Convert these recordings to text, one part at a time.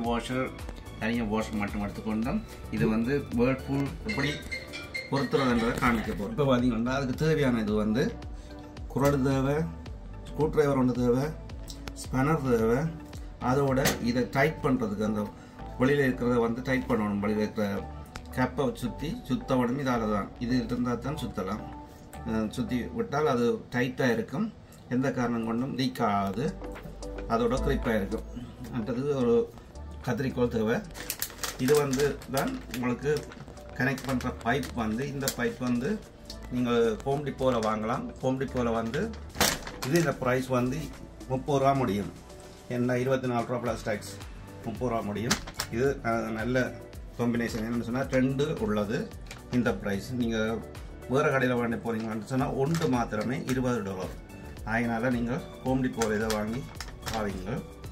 Washer தனியாக washer மட்டும் எடுத்துக்கொண்டோம் இது வந்து வேர்ல்பூல் எப்படி பொருத்துறதுன்றதை காமிக்க போகிறோம் இப்போ பார்த்தீங்கன்னா அதுக்கு தேவையான இது வந்து குரடு தேவை ஸ்க்ரூ டிரைவர் ஒன்று தேவை ஸ்பனர் தேவை அதோட இதை டைட் பண்ணுறதுக்கு அந்த வெளியில் இருக்கிறத வந்து டைட் பண்ணணும் வெளியில் இருக்கிற கேப்பை சுற்றி சுத்த உடனே இதால் தான் இது இருந்தால் தான் சுற்றலாம் சுற்றி விட்டால் அது டைட்டாக இருக்கும் எந்த காரணம் கொண்டும் லீக் ஆகாது அதோட கிரிப்பாக இருக்கும் அடுத்தது ஒரு கத்திரிக்கோல் தேவை இது வந்து தான் உங்களுக்கு கனெக்ட் பண்ணுற பைப் வந்து இந்த பைப் வந்து நீங்கள் ஹோம் டிப்போவில் வாங்கலாம் ஹோம் டிப்போவில் வந்து இது இந்த ப்ரைஸ் வந்து முப்பது ரூபா முடியும் என்ன இருபத்தி நாலு ரூபா ப்ளஸ் டேக்ஸ் முப்பது ரூபா முடியும் இது அஹ், நல்ல காம்பினேஷன் என்னென்னு சொன்னால் ட்ரெண்டு உள்ளது இந்த ப்ரைஸ் நீங்கள் வேறு கடையில் வாங்கி போகிறீங்கன்னு சொன்னால் ஒன்று மாத்திரமே இருபது டாலர் அதனால் நீங்கள் ஹோம் டிப்போவில் இதை வாங்கி பாவீங்க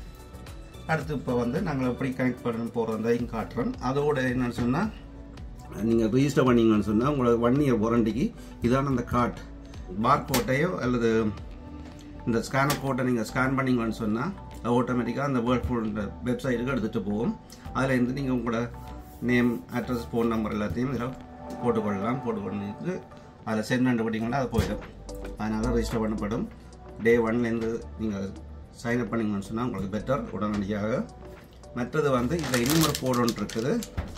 அடுத்து இப்போ வந்து நாங்கள் எப்படி கனெக்ட் பண்ண போகிறதையும் காட்டுறோம் அதோட என்னன்னு சொன்னால் நீங்கள் ரிஜிஸ்டர் பண்ணீங்கன்னு சொன்னால் உங்களோட ஒன் இயர் வாரண்டிக்கு இதான அந்த கார்ட் பார் கோட்டையோ அல்லது இந்த ஸ்கேனர் கோட்டை நீங்கள் ஸ்கேன் பண்ணீங்கன்னு சொன்னால் ஆட்டோமேட்டிக்காக அந்த வேர்ல்பூல் வெப்சைட்டுக்கு எடுத்துகிட்டு போகும் அதில் இருந்து நீங்கள் உங்களோட நேம் அட்ரஸ் ஃபோன் நம்பர் எல்லாத்தையும் இதில் போட்டுக்கொள்ளலாம் போட்டுக்கொண்டு அதில் சென்ட் பண்ணி விட்டிங்கன்னா அது போயிடும் அதனால் ரெஜிஸ்டர் பண்ணப்படும் டே ஒன்லேருந்து நீங்கள் சைன் அப் பண்ணிங்கன்னு சொன்னால் உங்களுக்கு பெட்டர் உடனடியாக மற்றது வந்து இதில் இன்னும் ஒரு கோட் ஒன்று இருக்குது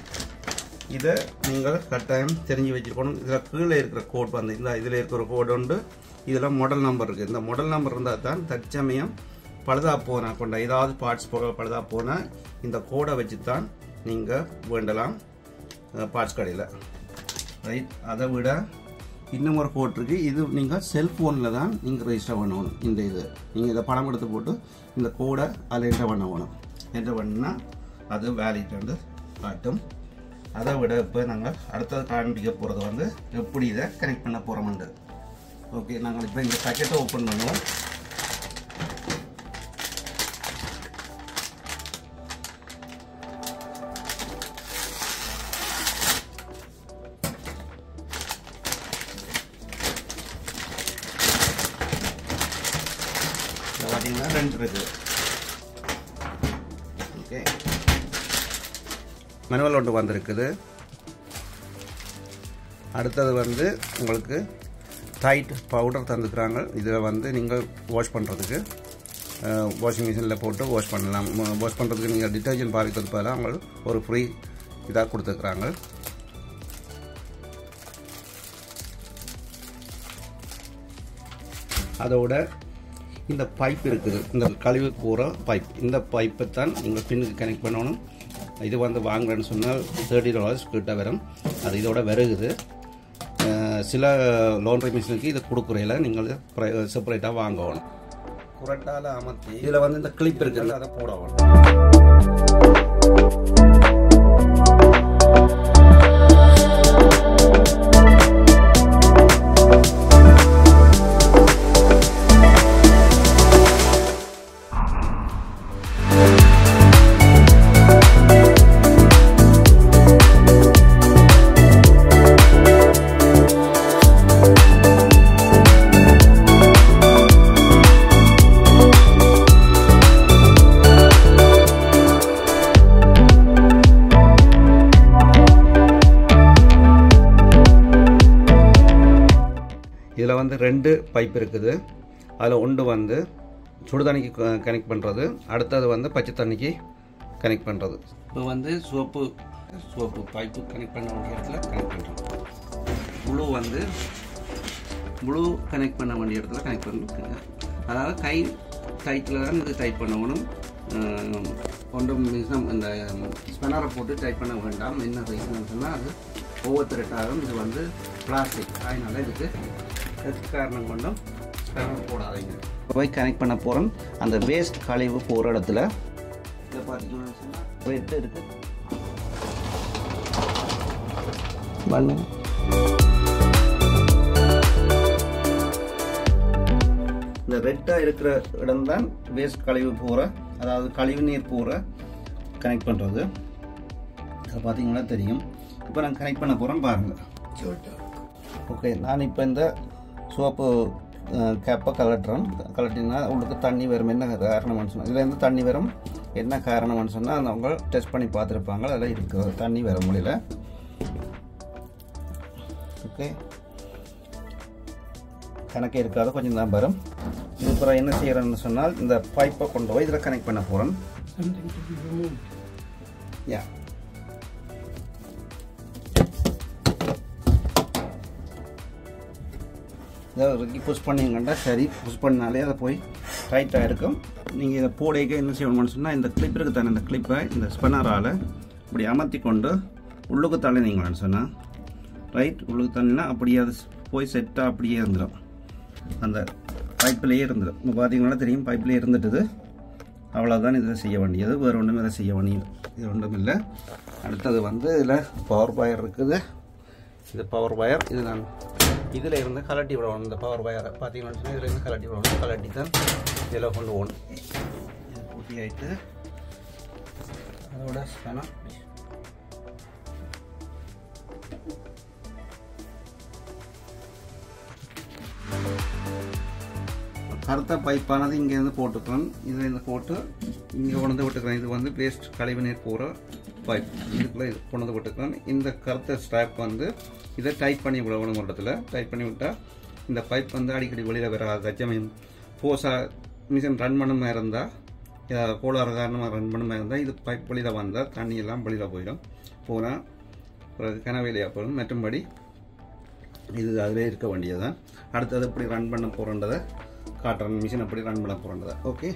இதை நீங்கள் கட்டாயம் தெரிஞ்சு வச்சுருக்கணும் இதில் கீழே இருக்கிற கோட் வந்து இந்த இதில் இருக்கிற கோட் உண்டு இதில் மாடல் நம்பர் இருக்குது இந்த மாடல் நம்பர் இருந்தால் தான் தற்சமயம் பழுதா போனால் கொண்ட ஏதாவது பார்ட்ஸ் போக பழுதா போனால் இந்த கோடை வச்சு தான் நீங்கள் வேண்டலாம் பார்ட்ஸ் கடையில் ரைட் அதை விட இன்னும் ஒரு கோட் இருக்குது இது நீங்கள் செல்ஃபோனில் தான் நீங்கள் ரெஜிஸ்டர் பண்ணணும் இந்த இது நீங்கள் இதை பணம் எடுத்து போட்டு இந்த கோடை அதில் என்டர் பண்ணணும் என்டர் பண்ணினா அது வேலிட் வந்து காட்டும் அதை விட இப்போ நாங்கள் அடுத்தது காண்பிக்க போகிறது வந்து எப்படி இதை கனெக்ட் பண்ண போகிறோம்ண்டு ஓகே நாங்கள் இப்போ இந்த பேக்கெட்டை ஓப்பன் பண்ணுவோம் இதில் பார்த்தீங்கன்னா ரெண்டு இருக்குது ஓகே மேனுவல் ஒன்று வந்திருக்குது அடுத்தது வந்து உங்களுக்கு டைட் பவுடர் தந்துக்கிறாங்க இதில் வந்து நீங்கள் வாஷ் பண்ணுறதுக்கு வாஷிங் மிஷினில் போட்டு வாஷ் பண்ணலாம் வாஷ் பண்ணுறதுக்கு நீங்கள் டிட்டர்ஜென்ட் பாவிக்கிறது பதிலாக உங்களுக்கு ஒரு ஃப்ரீ இதாக கொடுத்துருக்குறாங்க அதோட இந்த பைப் இருக்குது இந்த கழிவு கூற பைப் இந்த பைப்பை தான் நீங்கள் பின்னுக்கு கனெக்ட் பண்ணணும் இது வந்து வாங்குறேன்னு சொன்னால் தேர்ட்டி டாலர்ஸ் கிட்ட வரும் அது இதோட வருகுது அஹ் சில லோன்ரி மிஷினுக்கு இது கொடுக்குறையில் நீங்கள் செப்பரேட்டாக வாங்கணும் குரட்டால் அமர்த்தி இதில் வந்து இந்த கிளிப் இருக்குல்ல அதை போடணும் இதில் வந்து ரெண்டு பைப் இருக்குது அதில் ஒன்று வந்து சுடு தண்ணிக்கு கனெக்ட் பண்ணுறது அடுத்தது வந்து பச்சை தண்ணிக்கு கனெக்ட் பண்ணுறது இப்போ வந்து சோப்பு சோப்பு பைப்பு கனெக்ட் பண்ண வேண்டிய இடத்துல கனெக்ட் பண்ணுறோம் ப்ளூ வந்து ப்ளூ கனெக்ட் பண்ண வேண்டிய இடத்துல கனெக்ட் பண்ணணும் அதாவது கை டைட்டில் தான் இது டைப் பண்ணணும் அஹ் ஒன்றும் மிஷம் இந்த ஸ்பெனரை போட்டு டைப் பண்ண வேண்டாம் என்ன ரீசன் சொன்னால் அது ஒவ்வொருத்தருக்காகவும் இது வந்து பிளாஸ்டிக் அதனால இதுக்கு எதுக்கு காரணம் கொண்டும் ஸ்பெனர் போடாதீங்க போய் கனெக்ட் பண்ண போகிறோம் அந்த வேஸ்ட் கழிவு போகிற இடத்துல இதை பார்த்தீங்கன்னு சொன்னால் ரெட்டு இருக்குது பண்ணு இந்த ரெட்டாக இருக்கிற இடம்தான் வேஸ்ட் கழிவு போகிற அதாவது கழிவு நீர் போகிற கனெக்ட் பண்ணுறது அதை பார்த்தீங்கன்னா தெரியும் இப்போ நான் கனெக்ட் பண்ண போகிறேன் பாருங்கள் ஓகே நான் இப்போ இந்த சோப்பு கேப்பை கலட்டுறேன் கலட்டினா உங்களுக்கு தண்ணி வரும் என்ன காரணம்னு சொன்னால் இதுலேருந்து தண்ணி வரும் என்ன காரணம்னு சொன்னால் அந்த அவங்க டெஸ்ட் பண்ணி பார்த்துருப்பாங்க அதில் இருக்கிறது தண்ணி வர முடியல ஓகே கணக்கே இருக்காது கொஞ்சம் தான் வரும் இது அப்புறம் என்ன செய்கிறேன்னு சொன்னால் இந்த பைப்பை கொண்டு போய் இதில் கனெக்ட் பண்ண போகிறேன் Something to be removed. யா இதை புஷ் பண்ணிங்கன்னா சரி புஷ் பண்ணாலே அதை போய் டைட்டாக இருக்கும் நீங்கள் இதை போடைக்க என்ன செய்யணும்னு சொன்னால் இந்த கிளிப் இருக்கு தானே இந்த கிளிப்பை இந்த ஸ்பெனரால் இப்படி அமர்த்தி கொண்டு உள்ளுக்கு தள்ளினீங்களான்னு சொன்னால் ரைட் உள்ளுக்கு தள்ளினா அப்படியே அது போய் செட்டாக அப்படியே இருந்துடும் அந்த பைப்பிலேயே இருந்துடும் இப்போ பார்த்தீங்கன்னா தெரியும் பைப்பிலே இருந்துட்டுது அவ்வளோதான் இதில் செய்ய வேண்டியது வேறு ஒன்றும் இதை செய்ய வேண்டியது இது ஒன்றும் இல்லை அடுத்தது வந்து இதில் பவர் வயர் இருக்குது இது பவர் வயர் இது நான் இதில் இருந்து கலட்டி விடணும் இந்த பவர் வயரை பார்த்தீங்கன்னு சொன்னால் இதில் இருந்து கலட்டி விடணும் கலட்டி தான் இதில் கொண்டு போகணும் இது பூட்டி ஆயிட்டு அதோட ஸ்பெனா கருத்த பைப்பானது இங்கேருந்து போட்டுக்கிறேன் இதில் இருந்து போட்டு இங்கே கொண்டு வந்து விட்டுக்கிறேன் இது வந்து வேஸ்ட் கழிவு நீர் போகிற பைப் இதுக்குள்ளே இது கொண்டு வந்து விட்டுக்கிறேன் இந்த கருத்த ஸ்ட்ராப் வந்து இதை டைட் பண்ணி விடணும் ஒரு இடத்துல டைட் பண்ணி விட்டால் இந்த பைப் வந்து அடிக்கடி வெளியில் வராது அச்சமயம் ஃபோர்ஸாக மிஷின் ரன் பண்ணுமா இருந்தால் கோளாறு காரணமாக ரன் பண்ணுமா இருந்தால் இது பைப் வெளியில் வந்தால் தண்ணி எல்லாம் வெளியில் போயிடும் போனால் பிறகு கனவேலியாக போயிடும் மற்றும்படி இது அதிலே இருக்க வேண்டியதுதான் அடுத்தது எப்படி ரன் பண்ண போகிறன்றதை காட்டுறேன் மிஷின் எப்படி ரன் பண்ண போகிறன்றதை okay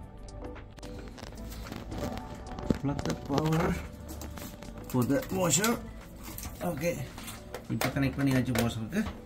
plug the power for the washer okay இப்போ கனெக்ட் பண்ணியாச்சு வாஷருக்கு